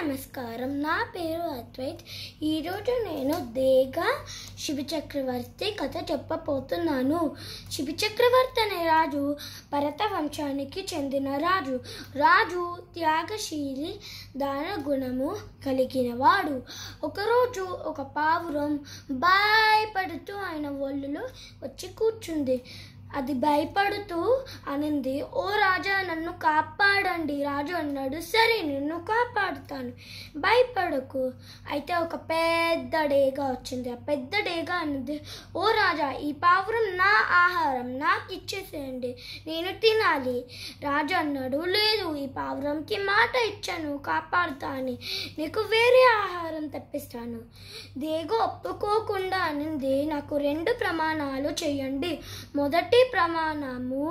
నమస్కారం నా పేరు అద్వైత్ ఈరోజు నేను దేగా శివ చక్రవర్తి కథ చెప్పబోతున్నాను శివ చక్రవర్తి అనే రాజు భరత వంశానికి చెందిన రాజు రాజు త్యాగశీలి దాన గుణము కలిగినవాడు ఒకరోజు ఒక పావురం భయపడుతూ ఆయన ఒళ్ళులో వచ్చి కూర్చుంది అది భయపడుతూ అనింది ఓ రాజా నన్ను కాపాడండి రాజు అన్నాడు సరే నిన్ను కాపాడుతాను భయపడకు అయితే ఒక పెద్ద డేగా వచ్చింది ఆ పెద్ద డేగా అన్నది ఓ రాజా ఈ పావురం నా ఆహారం నాకు ఇచ్చేసేయండి నేను తినాలి రాజు అన్నాడు లేదు ఈ పావురంకి మాట ఇచ్చాను కాపాడుతా అని నీకు వేరే ఆహారం తెప్పిస్తాను దేగో ఒప్పుకోకుండా అనింది నాకు రెండు ప్రమాణాలు చేయండి మొదటి ప్రమాణము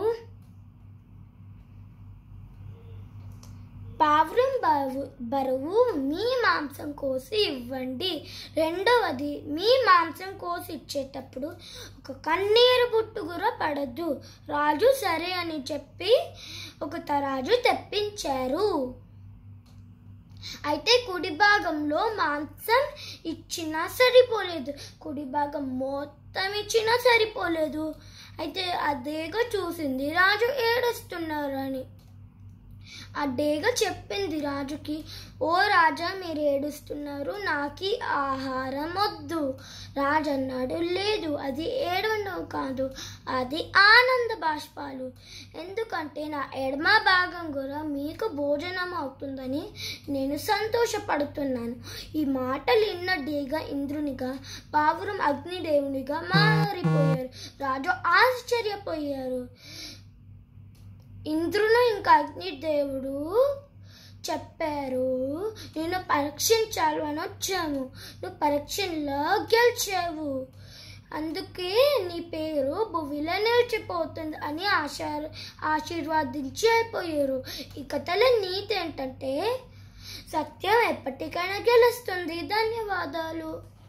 పావురం బరువు బరువు మీ మాంసం కోసి ఇవ్వండి రెండవది మీ మాంసం కోసి ఇచ్చేటప్పుడు ఒక కన్నీరు బుట్టు కూడా పడద్దు రాజు సరే అని చెప్పి ఒక తరాజు తెప్పించారు అయితే కుడి భాగంలో మాంసం ఇచ్చినా సరిపోలేదు కుడి భాగం మొత్తం ఇచ్చినా సరిపోలేదు అయితే అదేగా చూసింది రాజు ఏడుస్తున్నారని ఆ డేగ చెప్పింది రాజుకి ఓ రాజా మీరు ఏడుస్తున్నారు నాకు ఈ ఆహారం వద్దు రాజు అన్నాడు లేదు అది ఏడవడం కాదు అది ఆనంద బాష్పాలు ఎందుకంటే నా ఎడమ భాగం కూడా మీకు భోజనం అవుతుందని నేను సంతోషపడుతున్నాను ఈ మాటలు విన్న డేగ ఇంద్రునిగా పావురం అగ్నిదేవునిగా మారిపోయారు రాజు ఆశ్చర్యపోయారు ఇంద్రుడు ఇంకా అగ్నిదేవుడు చెప్పారు నేను పరీక్షించాలి అని వచ్చాము నువ్వు పరీక్షలో గెలిచావు అందుకే నీ పేరు భువిలో నిలిచిపోతుంది అని ఆశా ఆశీర్వాదించి అయిపోయారు ఈ కథలో నీతి ఏంటంటే సత్యం ఎప్పటికైనా గెలుస్తుంది ధన్యవాదాలు